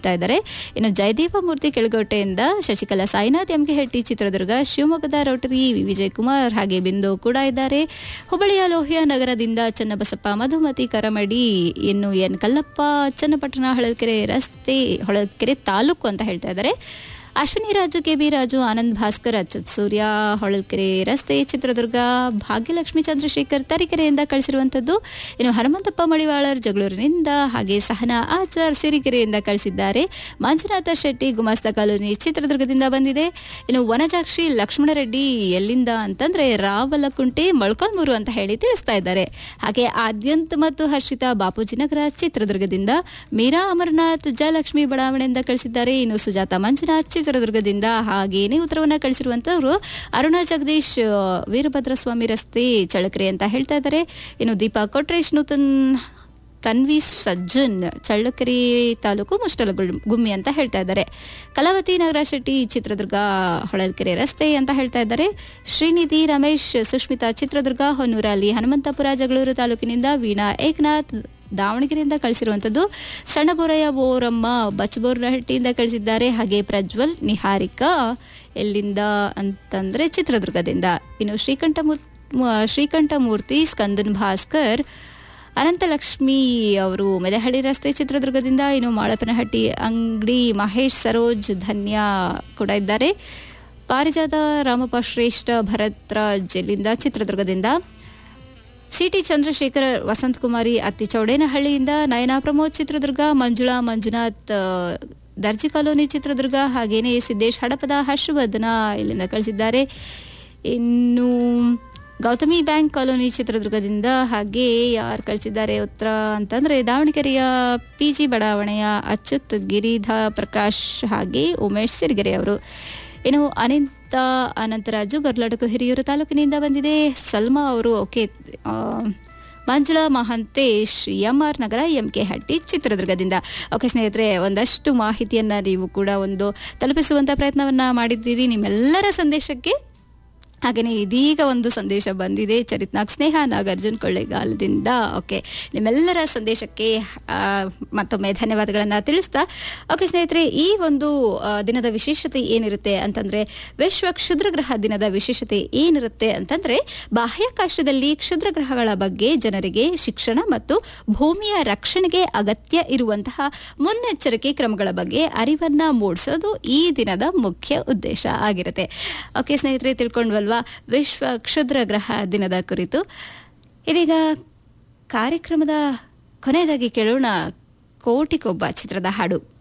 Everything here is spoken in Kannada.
ಹೇಳ್ತಾ ಇದ್ದಾರೆ ಇನ್ನು ಜಯದೇವ ಮೂರ್ತಿ ಕೆಳಗೋಟೆಯಿಂದ ಶಶಿಕಲಾ ಸಾಯಿನಾಥ್ ಎಂಕೆ ಹೆಟ್ಟಿ ಚಿತ್ರದುರ್ಗ ಶಿವಮೊಗ್ಗದ ರೋಟರಿ ವಿ ವಿಜಯಕುಮಾರ್ ಹಾಗೆ ಬಿಂದು ಕೂಡ ಇದ್ದಾರೆ ಹುಬ್ಬಳ್ಳಿಯ ಲೋಹಿಯ ನಗರದಿಂದ ಚನ್ನಬಸಪ್ಪ ಮಧುಮತಿ ಕರಮಡಿ ಇನ್ನು ಎನ್ ಕಲ್ಲಪ್ಪ ಚನ್ನಪಟ್ಟಣ ಹೊಳಲ್ಕೆರೆ ರಸ್ತೆ ಹೊಳಲ್ಕೆರೆ ತಾಲೂಕು ಅಂತ ಹೇಳ್ತಾ ಇದ್ದಾರೆ ಅಶ್ವಿನಿ ರಾಜು ಕೆ ಬಿ ರಾಜು ಆನಂದ್ ಭಾಸ್ಕರ್ ಅಚ್ಯುತ್ ಸೂರ್ಯ ಹೊಳಲ್ಕೆರೆ ರಸ್ತೆ ಚಿತ್ರದುರ್ಗ ಭಾಗ್ಯಲಕ್ಷ್ಮಿ ಚಂದ್ರಶೇಖರ್ ತರೀಕೆರೆಯಿಂದ ಕಳಿಸಿರುವಂಥದ್ದು ಇನ್ನು ಹನುಮಂತಪ್ಪ ಮಡಿವಾಳರ್ ಜಗಳೂರಿನಿಂದ ಹಾಗೆ ಸಹನಾ ಆಚಾರ್ ಸಿರಿಕೆರೆಯಿಂದ ಕಳಿಸಿದ್ದಾರೆ ಮಂಜುನಾಥ ಶೆಟ್ಟಿ ಗುಮಾಸ್ತ ಕಾಲೋನಿ ಚಿತ್ರದುರ್ಗದಿಂದ ಬಂದಿದೆ ಇನ್ನು ವನಜಾಕ್ಷಿ ಲಕ್ಷ್ಮಣರೆಡ್ಡಿ ಎಲ್ಲಿಂದ ಅಂತಂದ್ರೆ ರಾವಲಕುಂಟೆ ಮೊಳಕಾಲ್ಮೂರು ಅಂತ ಹೇಳಿ ತಿಳಿಸ್ತಾ ಇದ್ದಾರೆ ಹಾಗೆ ಆದ್ಯಂತ್ ಮತ್ತು ಹರ್ಷಿತಾ ಬಾಪೂಜಿನಗರ ಚಿತ್ರದುರ್ಗದಿಂದ ಮೀರಾ ಅಮರನಾಥ್ ಜಯಲಕ್ಷ್ಮಿ ಬಡಾವಣೆಯಿಂದ ಕಳಿಸಿದ್ದಾರೆ ಇನ್ನು ಸುಜಾತ ಮಂಜುನಾಥ್ ಚಿತ್ರದುರ್ಗದಿಂದ ಹಾಗೇನೇ ಉತ್ತರವನ್ನ ಕಳಿಸಿರುವಂತವರು ಅರುಣಾ ಜಗದೀಶ್ ಆ, ವೀರಭದ್ರ ಸ್ವಾಮಿ ರಸ್ತೆ ಚಳಕರೆ ಅಂತ ಹೇಳ್ತಾ ಇದ್ದಾರೆ ಇನ್ನು ದೀಪಾ ಕೊಟ್ರೇಶ್ ನೂತನ್ ತನ್ವಿ ಸಜ್ಜನ್ ಚಳ್ಳಕೆರೆ ತಾಲೂಕು ಮುಷ್ಟಲಗು- ಗುಮ್ಮಿ ಅಂತ ಹೇಳ್ತಾ ಇದ್ದಾರೆ ಕಲಾವತಿ ನಗರ ಶೆಟ್ಟಿ ಚಿತ್ರದುರ್ಗ ಹೊಳಲ್ಕೆರೆ ರಸ್ತೆ ಅಂತ ಹೇಳ್ತಾ ಇದ್ದಾರೆ ಶ್ರೀನಿಧಿ ರಮೇಶ್ ಸುಷ್ಮಿತಾ ಚಿತ್ರದುರ್ಗ ಹೊನ್ನೂರಲ್ಲಿ ಹನುಮಂತಪುರ ಜಗಳೂರು ತಾಲೂಕಿನಿಂದ ವೀಣಾ ಏಕನಾಥ್ ದಾವಣಗೆರೆಯಿಂದ ಕಳಿಸಿರುವಂಥದ್ದು ಸಣ್ಣ ಬೋರಯ್ಯ ಬೋರಮ್ಮ ಬಚ್ಚಬೋರ್ನಹಟ್ಟಿಯಿಂದ ಕಳಿಸಿದ್ದಾರೆ ಹಾಗೆ ಪ್ರಜ್ವಲ್ ನಿಹಾರಿಕಾ ಎಲ್ಲಿಂದ ಅಂತಂದ್ರೆ ಚಿತ್ರದುರ್ಗದಿಂದ ಇನ್ನು ಶ್ರೀಕಂಠಮೂ ಶ್ರೀಕಂಠಮೂರ್ತಿ ಸ್ಕಂದನ್ ಭಾಸ್ಕರ್ ಅನಂತಲಕ್ಷ್ಮಿ ಅವರು ಮೆದಹಳ್ಳಿ ರಸ್ತೆ ಚಿತ್ರದುರ್ಗದಿಂದ ಇನ್ನು ಮಾಳಪ್ಪನಹಟ್ಟಿ ಅಂಗಡಿ ಮಹೇಶ್ ಸರೋಜ್ ಧನ್ಯ ಕೂಡ ಇದ್ದಾರೆ ಪಾರಿಜಾತ ರಾಮಪ್ಪ ಶ್ರೇಷ್ಠ ಭರತ್ ರಾಜ್ ಇಲ್ಲಿಂದ ಚಿತ್ರದುರ್ಗದಿಂದ ಸಿಟಿ ಚಂದ್ರಶೇಖರ್ ವಸಂತಕುಮಾರಿ ಅತ್ತಿ ಚೌಡೇನಹಳ್ಳಿಯಿಂದ ನಯನಾ ಪ್ರಮೋದ್ ಚಿತ್ರದುರ್ಗ ಮಂಜುಳಾ ಮಂಜುನಾಥ್ ಆ, ದರ್ಜಿ ಕಾಲೋನಿ ಚಿತ್ರದುರ್ಗ ಹಾಗೇನೆ ಸಿದ್ದೇಶ್ ಹಡಪದ ಹರ್ಷವರ್ಧನ ಇಲ್ಲಿಂದ ಕಳಿಸಿದ್ದಾರೆ ಇನ್ನು ಗೌತಮಿ ಬ್ಯಾಂಕ್ ಕಾಲೋನಿ ಚಿತ್ರದುರ್ಗದಿಂದ ಹಾಗೆ ಯಾರು ಕಳಿಸಿದ್ದಾರೆ ಉತ್ತರ ಅಂತಂದ್ರೆ ದಾವಣಗೆರೆಯ ಪಿ ಜಿ ಬಡಾವಣೆಯ ಅಚ್ಯುತ್ ಗಿರಿಧ ಪ್ರಕಾಶ್ ಹಾಗೆ ಉಮೇಶ್ ಸಿರಿಗೆರೆ ಅವರು ಇನ್ನು ಅನಿತ ಅನಂತರಾಜು ಗರ್ಲಾಟಕು ಹಿರಿಯೂರು ತಾಲೂಕಿನಿಂದ ಬಂದಿದೆ ಸಲ್ಮಾ ಅವರು ಓಕೆ ಆ, Manjula Mahantesh M R Nagar M K Hatti ಚಿತ್ರದುರ್ಗದಿಂದ ಓಕೆ ಸ್ನೇಹಿತರೆ ಒಂದಷ್ಟು ಮಾಹಿತಿಯನ್ನ ನೀವು ಕೂಡ ಒಂದು ತಲುಪಿಸುವಂತ ಪ್ರಯತ್ನವನ್ನ ಮಾಡಿದ್ದೀರಿ ನಿಮ್ಮೆಲ್ಲರ ಸಂದೇಶಕ್ಕೆ ಹಾಗೆಯೇ ಇದೀಗ ಒಂದು ಸಂದೇಶ ಬಂದಿದೆ ಚರಿತ್ನಾಗ್ ಸ್ನೇಹ ನಾಗಾರ್ಜುನ್ ಕೊಳ್ಳೇಗಾಲದಿಂದ ಓಕೆ ನಿಮ್ಮೆಲ್ಲರ ಸಂದೇಶಕ್ಕೆ ಆ, ಮತ್ತೊಮ್ಮೆ ಧನ್ಯವಾದಗಳನ್ನು ತಿಳಿಸ್ತಾ ಓಕೆ ಸ್ನೇಹಿತರೆ ಈ ಒಂದು ಆ, ದಿನದ ವಿಶೇಷತೆ ಏನಿರುತ್ತೆ ಅಂತಂದ್ರೆ ವಿಶ್ವ ಕ್ಷುದ್ರಗ್ರಹ ದಿನದ ವಿಶೇಷತೆ ಏನಿರುತ್ತೆ ಅಂತಂದ್ರೆ ಬಾಹ್ಯಾಕಾಶದಲ್ಲಿ ಕ್ಷುದ್ರಗ್ರಹಗಳ ಬಗ್ಗೆ ಜನರಿಗೆ ಶಿಕ್ಷಣ ಮತ್ತು ಭೂಮಿಯ ರಕ್ಷಣೆಗೆ ಅಗತ್ಯ ಇರುವಂತಹ ಮುನ್ನೆಚ್ಚರಿಕೆ ಕ್ರಮಗಳ ಬಗ್ಗೆ ಅರಿವನ್ನ ಮೂಡಿಸೋದು ಈ ದಿನದ ಮುಖ್ಯ ಉದ್ದೇಶ ಆಗಿರುತ್ತೆ ಓಕೆ ಸ್ನೇಹಿತರೆ ತಿಳ್ಕೊಂಡ್ವಲ್ವಾ ವಿಶ್ವ ಕ್ಷುದ್ರ ಗ್ರಹ ದಿನದ ಕುರಿತು ಇದೀಗ ಕಾರ್ಯಕ್ರಮದ ಕೊನೆಯದಾಗಿ ಕೇಳೋಣ ಕೋಟಿಗೊಬ್ಬ ಚಿತ್ರದ ಹಾಡು